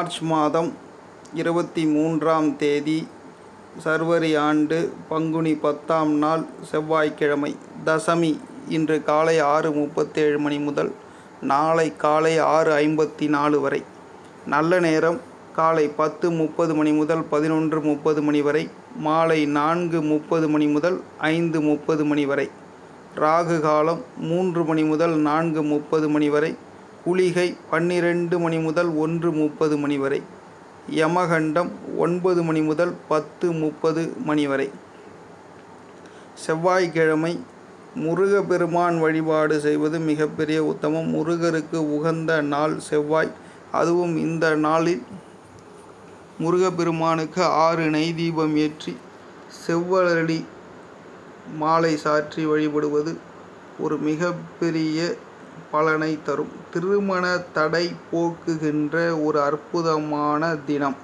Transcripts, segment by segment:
March மாதம் இருபத்தி மூன்றாம் தேதி சர்வரி ஆண்டு பங்குனி பத்தாம் நாள் செவ்வாய்க்கிழமை தசமி இன்று காலை ஆறு முப்பத்தேழு மணி முதல் நாளை காலை ஆறு ஐம்பத்தி நாலு வரை நல்ல நேரம் காலை பத்து முப்பது மணி முதல் பதினொன்று முப்பது மணி வரை மாலை நான்கு முப்பது மணி முதல் ஐந்து முப்பது மணி வரை ராகு காலம் மூன்று மணி முதல் நான்கு முப்பது மணி வரை குளிகை பன்னிரெண்டு மணி முதல் ஒன்று முப்பது மணி வரை யமகண்டம் ஒன்பது மணி முதல் பத்து முப்பது மணி வரை செவ்வாய்க்கிழமை முருகப்பெருமான் வழிபாடு செய்வது மிகப்பெரிய உத்தமம் முருகருக்கு உகந்த நாள் செவ்வாய் அதுவும் இந்த நாளில் முருகப்பெருமானுக்கு ஆறு நெய் தீபம் ஏற்றி செவ்வரளி மாலை சாற்றி வழிபடுவது ஒரு மிகப்பெரிய பலனை தரும் திருமண தடை போக்குகின்ற ஒரு அற்புதமான தினம்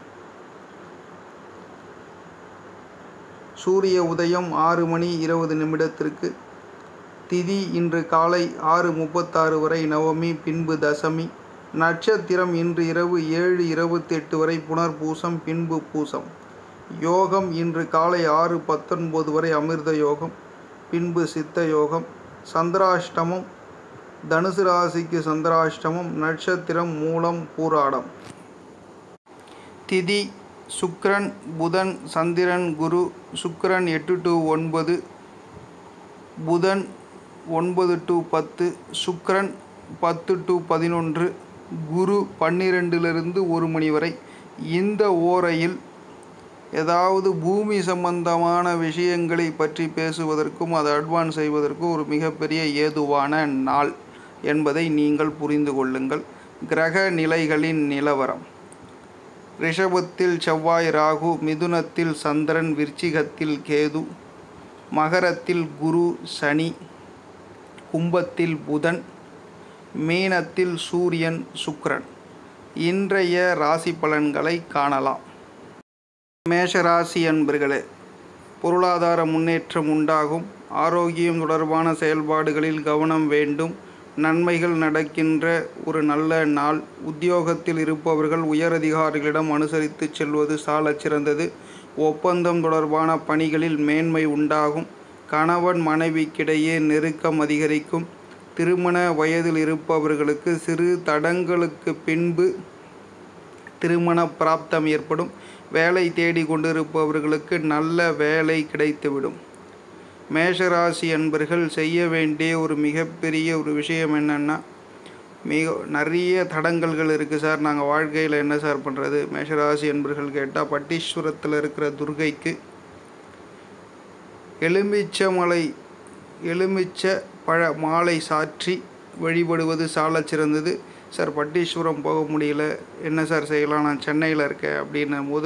சூரிய உதயம் ஆறு மணி இருபது நிமிடத்திற்கு திதி இன்று காலை ஆறு முப்பத்தாறு வரை நவமி பின்பு தசமி நட்சத்திரம் இன்று இரவு ஏழு இருபத்தெட்டு வரை புனர்பூசம் பின்பு பூசம் யோகம் இன்று காலை ஆறு பத்தொன்பது வரை அமிர்த யோகம் பின்பு சித்த யோகம் சந்திராஷ்டமம் தனுசு ராசிக்கு சந்திராஷ்டமம் நட்சத்திரம் மூலம் பூராடம் திதி சுக்கிரன் புதன் சந்திரன் குரு சுக்கிரன் எட்டு டு ஒன்பது புதன் ஒன்பது டு பத்து சுக்கிரன் பத்து டு பதினொன்று குரு பன்னிரெண்டிலிருந்து ஒரு மணி வரை இந்த ஓரையில் ஏதாவது பூமி சம்பந்தமான விஷயங்களை பற்றி பேசுவதற்கும் அதை அட்வான்ஸ் செய்வதற்கும் ஒரு மிகப்பெரிய ஏதுவான நாள் என்பதை நீங்கள் புரிந்து கொள்ளுங்கள் கிரக நிலைகளின் நிலவரம் ரிஷபத்தில் செவ்வாய் ராகு மிதுனத்தில் சந்திரன் விருச்சிகத்தில் கேது மகரத்தில் குரு சனி கும்பத்தில் புதன் மீனத்தில் சூரியன் சுக்கிரன் இன்றைய ராசி பலன்களை காணலாம் மேஷராசி அன்பர்களே பொருளாதார முன்னேற்றம் உண்டாகும் ஆரோக்கியம் தொடர்பான செயல்பாடுகளில் கவனம் வேண்டும் நன்மைகள் நடக்கின்ற ஒரு நல்ல நாள் உத்தியோகத்தில் இருப்பவர்கள் உயரதிகாரிகளிடம் அனுசரித்து செல்வது சாலச் சிறந்தது ஒப்பந்தம் தொடர்பான பணிகளில் மேன்மை உண்டாகும் கணவன் மனைவிக்கிடையே நெருக்கம் அதிகரிக்கும் திருமண வயதில் இருப்பவர்களுக்கு சிறு தடங்களுக்கு பின்பு திருமண பிராப்தம் ஏற்படும் வேலை தேடி கொண்டிருப்பவர்களுக்கு நல்ல வேலை கிடைத்துவிடும் மேஷராசி அன்பர்கள் செய்ய வேண்டிய ஒரு மிகப்பெரிய ஒரு விஷயம் என்னென்னா மிக நிறைய தடங்கல்கள் இருக்குது சார் நாங்கள் வாழ்க்கையில் என்ன சார் பண்ணுறது மேஷராசி அன்பர்கள் கேட்டால் பட்டீஸ்வரத்தில் இருக்கிற துர்கைக்கு எலுமிச்சமலை எலுமிச்ச பழ மாலை சாற்றி வழிபடுவது சாலச் சிறந்தது சார் பட்டீஸ்வரம் போக முடியல என்ன சார் செய்யலாம் நான் சென்னையில் இருக்கேன் அப்படின்னும் போது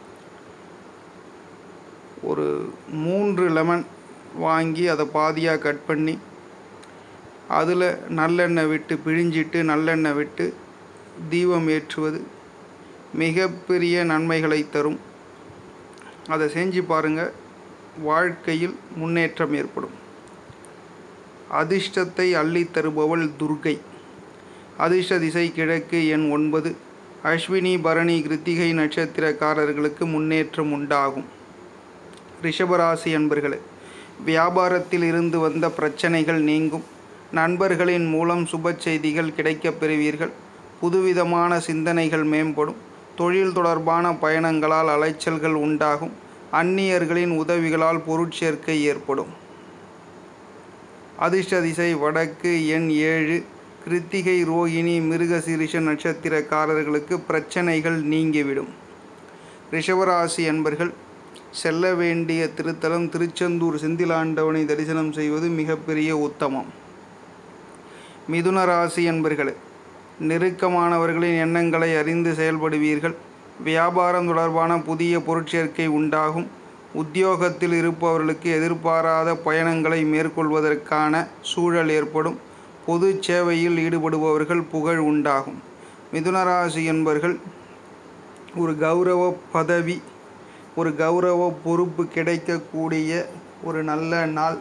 ஒரு மூன்று லெமன் வாங்கி அதை பாதியாக கட் பண்ணி அதில் நல்லெண்ணெய் விட்டு பிழிஞ்சிட்டு நல்லெண்ணெய் விட்டு தீபம் ஏற்றுவது மிகப்பெரிய நன்மைகளை தரும் அதை செஞ்சு பாருங்கள் வாழ்க்கையில் முன்னேற்றம் ஏற்படும் அதிர்ஷ்டத்தை அள்ளி தருபவள் துர்கை அதிர்ஷ்ட திசை கிழக்கு எண் ஒன்பது அஸ்வினி பரணி கிருத்திகை நட்சத்திரக்காரர்களுக்கு முன்னேற்றம் உண்டாகும் ரிஷபராசி அன்பர்களே வியாபாரத்தில் இருந்து வந்த பிரச்சனைகள் நீங்கும் நண்பர்களின் மூலம் சுப செய்திகள் கிடைக்கப் பெறுவீர்கள் புதுவிதமான சிந்தனைகள் மேம்படும் தொழில் தொடர்பான பயணங்களால் அலைச்சல்கள் உண்டாகும் அந்நியர்களின் உதவிகளால் பொருட்சேர்க்கை ஏற்படும் அதிர்ஷ்ட திசை வடக்கு எண் ஏழு கிருத்திகை ரோகிணி மிருகசீரிஷ நட்சத்திரக்காரர்களுக்கு பிரச்சனைகள் நீங்கிவிடும் ரிஷபராசி என்பர்கள் செல்ல வேண்டிய திருத்தலம் திருச்செந்தூர் செந்திலாண்டவனை தரிசனம் செய்வது மிகப்பெரிய உத்தமம் மிதுன ராசி என்பர்களே நெருக்கமானவர்களின் எண்ணங்களை அறிந்து செயல்படுவீர்கள் வியாபாரம் தொடர்பான புதிய பொருட்சேர்க்கை உண்டாகும் உத்தியோகத்தில் இருப்பவர்களுக்கு எதிர்பாராத பயணங்களை மேற்கொள்வதற்கான சூழல் ஏற்படும் பொது சேவையில் ஈடுபடுபவர்கள் புகழ் உண்டாகும் மிதுனராசி என்பர்கள் ஒரு கௌரவ பதவி ஒரு கௌரவ பொறுப்பு கிடைக்கக்கூடிய ஒரு நல்ல நாள்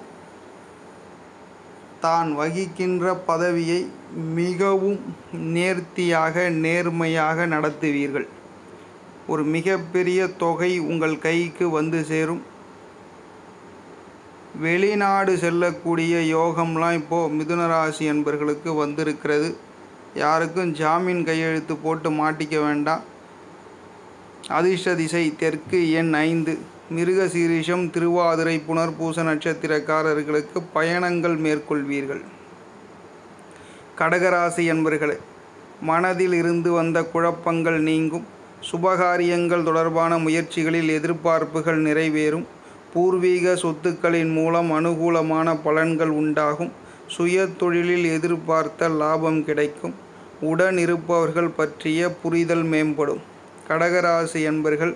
தான் வகிக்கின்ற பதவியை மிகவும் நேர்த்தியாக நேர்மையாக நடத்துவீர்கள் ஒரு மிகப்பெரிய தொகை உங்கள் கைக்கு வந்து சேரும் வெளிநாடு செல்லக்கூடிய யோகம்லாம் இப்போது மிதுன ராசி என்பர்களுக்கு வந்திருக்கிறது யாருக்கும் ஜாமீன் கையெழுத்து போட்டு மாட்டிக்க வேண்டாம் அதிர்ஷ்ட திசை தெற்கு எண் ஐந்து மிருக சீரிஷம் திருவாதிரை புனர்பூச நட்சத்திரக்காரர்களுக்கு பயணங்கள் மேற்கொள்வீர்கள் கடகராசி என்பர்களே மனதில் இருந்து வந்த குழப்பங்கள் நீங்கும் சுபகாரியங்கள் தொடர்பான முயற்சிகளில் எதிர்பார்ப்புகள் நிறைவேறும் பூர்வீக சொத்துக்களின் மூலம் அனுகூலமான பலன்கள் உண்டாகும் சுய தொழிலில் எதிர்பார்த்த லாபம் கிடைக்கும் உடன் இருப்பவர்கள் பற்றிய புரிதல் மேம்படும் கடகராசி என்பர்கள்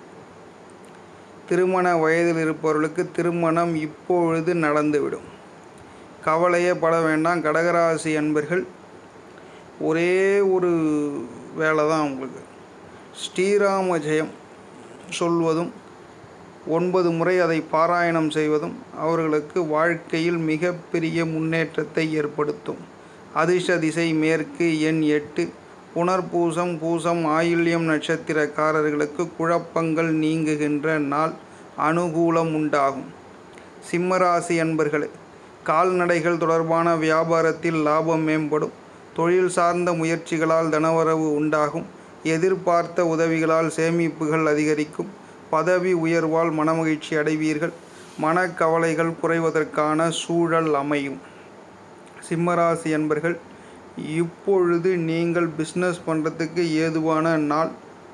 திருமண வயதில் இருப்பவர்களுக்கு திருமணம் இப்பொழுது நடந்துவிடும் கவலையே பட வேண்டாம் கடகராசி என்பர்கள் ஒரே ஒரு வேலை தான் உங்களுக்கு ஸ்ரீராம ஜெயம் சொல்வதும் ஒன்பது முறை அதை பாராயணம் செய்வதும் அவர்களுக்கு வாழ்க்கையில் மிகப்பெரிய முன்னேற்றத்தை ஏற்படுத்தும் அதிர்ஷ்ட திசை மேற்கு எண் எட்டு புனர்பூசம் பூசம் ஆயில்யம் நட்சத்திரக்காரர்களுக்கு குழப்பங்கள் நீங்குகின்ற நாள் அனுகூலம் உண்டாகும் சிம்மராசி அன்பர்களே கால்நடைகள் தொடர்பான வியாபாரத்தில் லாபம் மேம்படும் தொழில் சார்ந்த முயற்சிகளால் தனவரவு உண்டாகும் எதிர்பார்த்த உதவிகளால் சேமிப்புகள் அதிகரிக்கும் பதவி உயர்வால் மனமகிழ்ச்சி அடைவீர்கள் மனக்கவலைகள் குறைவதற்கான சூழல் அமையும் சிம்மராசி என்பர்கள் இப்பொழுது நீங்கள் பிஸ்னஸ் பண்ணுறதுக்கு ஏதுவான நாள்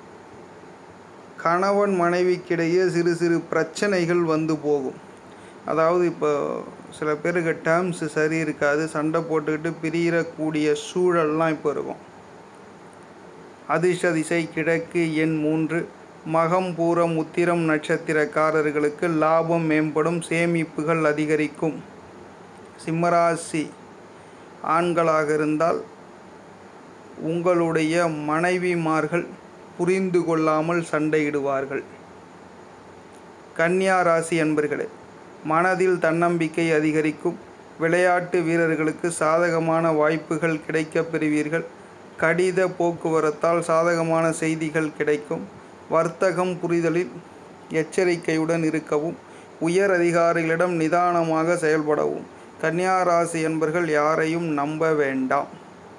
கணவன் மனைவிக்கிடையே சிறு சிறு பிரச்சனைகள் வந்து போகும் அதாவது இப்போ சில பேருக்கு டேர்ம்ஸ் சரி இருக்காது சண்டை போட்டுக்கிட்டு பிரியறக்கூடிய சூழல்லாம் இப்போ இருக்கும் அதிர்ஷ்ட திசை கிழக்கு எண் மூன்று மகம் பூரம் உத்திரம் நட்சத்திரக்காரர்களுக்கு லாபம் மேம்படும் சேமிப்புகள் அதிகரிக்கும் சிம்மராசி ஆண்களாக இருந்தால் உங்களுடைய மனைவிமார்கள் புரிந்து கொள்ளாமல் சண்டையிடுவார்கள் கன்னியா ராசி அன்பர்களே மனதில் தன்னம்பிக்கை அதிகரிக்கும் விளையாட்டு வீரர்களுக்கு சாதகமான வாய்ப்புகள் கிடைக்கப் பெறுவீர்கள் கடித போக்குவரத்தால் சாதகமான செய்திகள் கிடைக்கும் வர்த்தகம் புரிதலில் எச்சரிக்கையுடன் இருக்கவும் உயர் அதிகாரிகளிடம் நிதானமாக செயல்படவும் கன்னியா ராசி என்பர்கள் யாரையும் நம்ப வேண்டாம்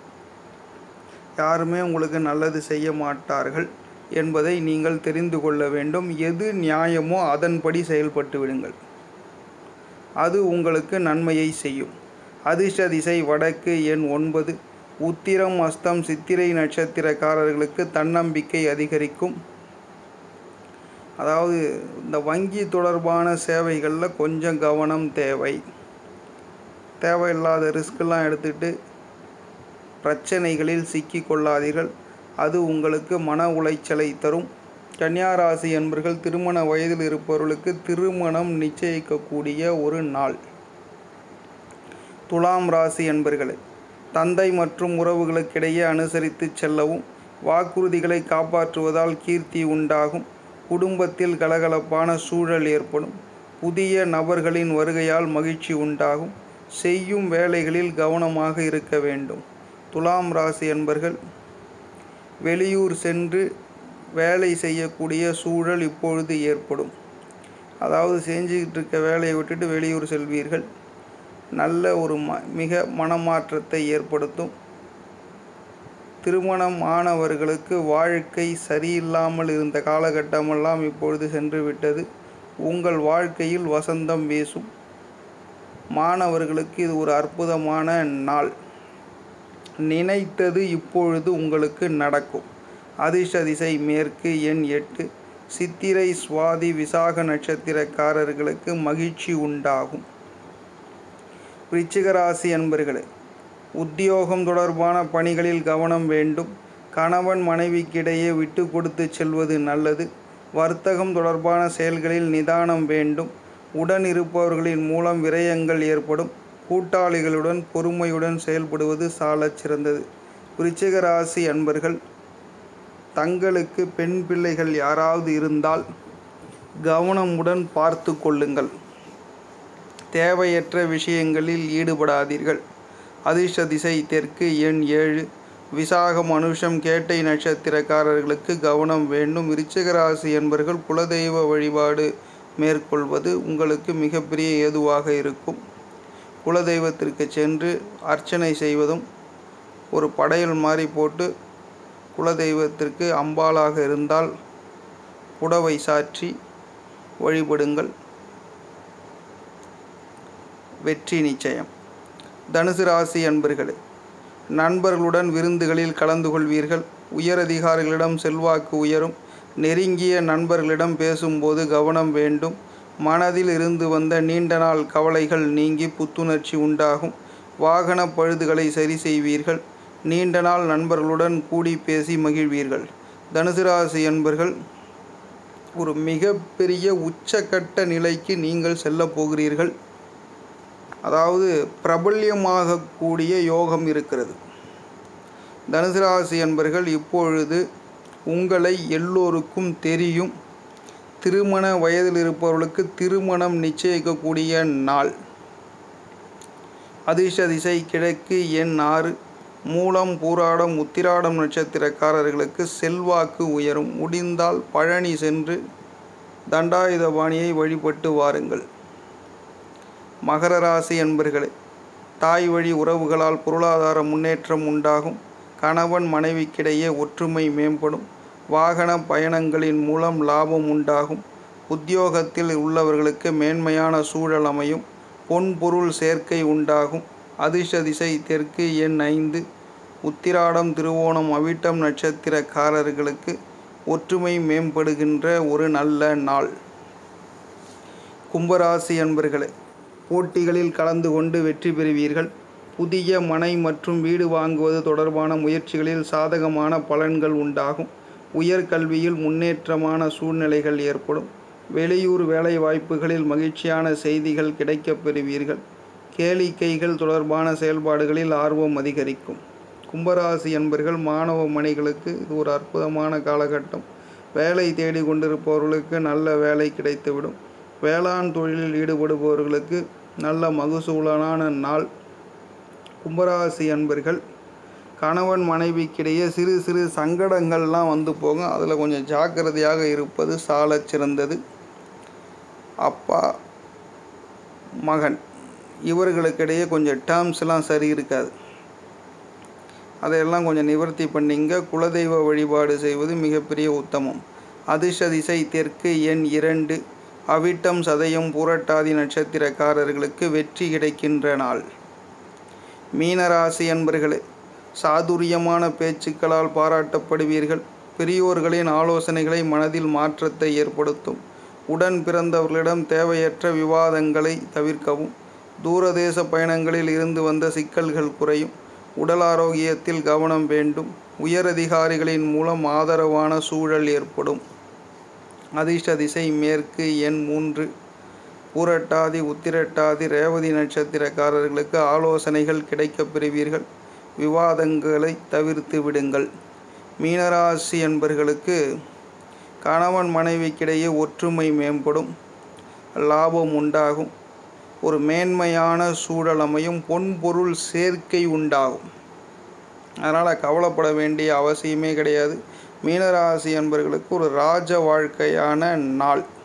யாருமே உங்களுக்கு நல்லது செய்ய மாட்டார்கள் என்பதை நீங்கள் தெரிந்து கொள்ள வேண்டும் எது நியாயமோ அதன்படி செயல்பட்டு விடுங்கள் அது உங்களுக்கு நன்மையை செய்யும் அதிர்ஷ்ட திசை வடக்கு எண் ஒன்பது உத்திரம் அஸ்தம் சித்திரை நட்சத்திரக்காரர்களுக்கு தன்னம்பிக்கை அதிகரிக்கும் அதாவது இந்த வங்கி தொடர்பான சேவைகளில் கொஞ்சம் கவனம் தேவை தேவையில்லாத ரிஸ்க்கெல்லாம் எடுத்துகிட்டு பிரச்சனைகளில் சிக்கி கொள்ளாதீர்கள் அது உங்களுக்கு மன உளைச்சலை தரும் கன்னியாராசி என்பர்கள் திருமண வயதில் இருப்பவர்களுக்கு திருமணம் நிச்சயிக்கக்கூடிய ஒரு நாள் துலாம் ராசி என்பர்களே தந்தை மற்றும் உறவுகளுக்கிடையே அனுசரித்து செல்லவும் வாக்குறுதிகளை காப்பாற்றுவதால் கீர்த்தி உண்டாகும் குடும்பத்தில் கலகலப்பான சூழல் ஏற்படும் புதிய நபர்களின் வருகையால் மகிழ்ச்சி உண்டாகும் செய்யும் வேலைகளில் கவனமாக இருக்க வேண்டும் துலாம் ராசி என்பர்கள் வெளியூர் சென்று வேலை செய்யக்கூடிய சூழல் இப்பொழுது ஏற்படும் அதாவது செஞ்சுக்கிட்டு இருக்க வேலையை விட்டுட்டு வெளியூர் செல்வீர்கள் நல்ல ஒரு ம மிக மனமாற்றத்தை ஏற்படுத்தும் திருமணம் ஆனவர்களுக்கு வாழ்க்கை சரியில்லாமல் இருந்த காலகட்டமெல்லாம் இப்பொழுது சென்று விட்டது உங்கள் வாழ்க்கையில் வசந்தம் வீசும் மாணவர்களுக்கு இது ஒரு அற்புதமான நாள் நினைத்தது இப்பொழுது உங்களுக்கு நடக்கும் அதிர்ஷ்ட திசை மேற்கு எண் எட்டு சித்திரை சுவாதி விசாக நட்சத்திரக்காரர்களுக்கு மகிழ்ச்சி உண்டாகும் விருச்சிகராசி அன்பர்களே உத்தியோகம் தொடர்பான பணிகளில் கவனம் வேண்டும் கணவன் மனைவிக்கிடையே விட்டு கொடுத்து செல்வது நல்லது வர்த்தகம் தொடர்பான செயல்களில் நிதானம் வேண்டும் உடன் இருப்பவர்களின் மூலம் விரயங்கள் ஏற்படும் கூட்டாளிகளுடன் பொறுமையுடன் செயல்படுவது சாலச் சிறந்தது விருச்சிக ராசி அன்பர்கள் தங்களுக்கு பெண் பிள்ளைகள் யாராவது இருந்தால் கவனமுடன் பார்த்து கொள்ளுங்கள் தேவையற்ற விஷயங்களில் ஈடுபடாதீர்கள் அதிர்ஷ்ட திசை தெற்கு எண் ஏழு விசாகம் அனுஷம் கேட்டை நட்சத்திரக்காரர்களுக்கு கவனம் வேண்டும் விருச்சிக ராசி என்பர்கள் குலதெய்வ வழிபாடு மேற்கொள்வது உங்களுக்கு மிகப்பெரிய ஏதுவாக இருக்கும் குலதெய்வத்திற்கு சென்று அர்ச்சனை செய்வதும் ஒரு படையல் மாதிரி போட்டு குலதெய்வத்திற்கு அம்பாளாக இருந்தால் புடவை சாற்றி வழிபடுங்கள் வெற்றி நிச்சயம் தனுசு ராசி அன்பர்களே நண்பர்களுடன் விருந்துகளில் கலந்து கொள்வீர்கள் உயரதிகாரிகளிடம் செல்வாக்கு உயரும் நெருங்கிய நண்பர்களிடம் பேசும்போது கவனம் வேண்டும் மனதில் இருந்து வந்த நீண்ட நாள் கவலைகள் நீங்கி புத்துணர்ச்சி உண்டாகும் வாகன பழுதுகளை சரி செய்வீர்கள் நீண்ட நாள் நண்பர்களுடன் கூடி பேசி மகிழ்வீர்கள் தனுசு ராசி என்பர்கள் ஒரு மிகப்பெரிய உச்சக்கட்ட நிலைக்கு நீங்கள் செல்லப் போகிறீர்கள் அதாவது பிரபல்யமாகக்கூடிய யோகம் இருக்கிறது தனுசு ராசி என்பர்கள் இப்பொழுது உங்களை எல்லோருக்கும் தெரியும் திருமண வயதில் இருப்பவர்களுக்கு திருமணம் நிச்சயிக்கக்கூடிய நாள் அதிர்ஷ்ட திசை கிழக்கு எண் ஆறு மூலம் பூராடம் உத்திராடம் நட்சத்திரக்காரர்களுக்கு செல்வாக்கு உயரும் முடிந்தால் பழனி சென்று தண்டாயுதபாணியை வழிபட்டு வாருங்கள் மகர ராசி என்பர்களே தாய் வழி உறவுகளால் பொருளாதார முன்னேற்றம் உண்டாகும் கணவன் மனைவிக்கிடையே ஒற்றுமை மேம்படும் வாகன பயணங்களின் மூலம் லாபம் உண்டாகும் உத்தியோகத்தில் உள்ளவர்களுக்கு மேன்மையான சூழல் அமையும் பொன் பொருள் சேர்க்கை உண்டாகும் அதிர்ஷ்ட திசை தெற்கு எண் ஐந்து உத்திராடம் திருவோணம் அவிட்டம் நட்சத்திரக்காரர்களுக்கு ஒற்றுமை மேம்படுகின்ற ஒரு நல்ல நாள் கும்பராசி அன்பர்களே போட்டிகளில் கலந்து கொண்டு வெற்றி பெறுவீர்கள் புதிய மனை மற்றும் வீடு வாங்குவது தொடர்பான முயற்சிகளில் சாதகமான பலன்கள் உண்டாகும் உயர்கல்வியில் முன்னேற்றமான சூழ்நிலைகள் ஏற்படும் வெளியூர் வேலை வாய்ப்புகளில் மகிழ்ச்சியான செய்திகள் கிடைக்கப் பெறுவீர்கள் கேளிக்கைகள் தொடர்பான செயல்பாடுகளில் ஆர்வம் அதிகரிக்கும் கும்பராசி என்பர்கள் மாணவ மணிகளுக்கு இது ஒரு அற்புதமான காலகட்டம் வேலை தேடி கொண்டிருப்பவர்களுக்கு நல்ல வேலை கிடைத்துவிடும் வேளாண் தொழிலில் ஈடுபடுபவர்களுக்கு நல்ல மகசூலான நாள் கும்பராசி அன்பர்கள் கணவன் மனைவிக்கிடையே சிறு சிறு சங்கடங்கள்லாம் வந்து போகும் அதில் கொஞ்சம் ஜாக்கிரதையாக இருப்பது சாலச் சிறந்தது அப்பா மகன் இவர்களுக்கிடையே கொஞ்சம் டேர்ம்ஸ்லாம் சரி இருக்காது அதையெல்லாம் கொஞ்சம் நிவர்த்தி பண்ணிங்க குலதெய்வ வழிபாடு செய்வது மிகப்பெரிய உத்தமம் அதிர்ஷ்ட திசை தெற்கு எண் இரண்டு அவிட்டம் சதயம் பூரட்டாதி நட்சத்திரக்காரர்களுக்கு வெற்றி கிடைக்கின்ற நாள் மீனராசி அன்பர்களே சாதுரியமான பேச்சுக்களால் பாராட்டப்படுவீர்கள் பெரியோர்களின் ஆலோசனைகளை மனதில் மாற்றத்தை ஏற்படுத்தும் உடன் பிறந்தவர்களிடம் தேவையற்ற விவாதங்களை தவிர்க்கவும் தூரதேச பயணங்களில் இருந்து வந்த சிக்கல்கள் குறையும் உடல் ஆரோக்கியத்தில் கவனம் வேண்டும் உயரதிகாரிகளின் மூலம் ஆதரவான சூழல் ஏற்படும் அதிர்ஷ்ட திசை மேற்கு எண் மூன்று பூரட்டாதி உத்திரட்டாதி ரேவதி நட்சத்திரக்காரர்களுக்கு ஆலோசனைகள் கிடைக்கப் பெறுவீர்கள் விவாதங்களை தவிர்த்து விடுங்கள் மீனராசி என்பர்களுக்கு கணவன் மனைவிக்கிடையே ஒற்றுமை மேம்படும் லாபம் உண்டாகும் ஒரு மேன்மையான சூழல் அமையும் பொன் பொருள் சேர்க்கை உண்டாகும் அதனால் கவலைப்பட வேண்டிய அவசியமே கிடையாது மீனராசி என்பர்களுக்கு ஒரு ராஜ வாழ்க்கையான நாள்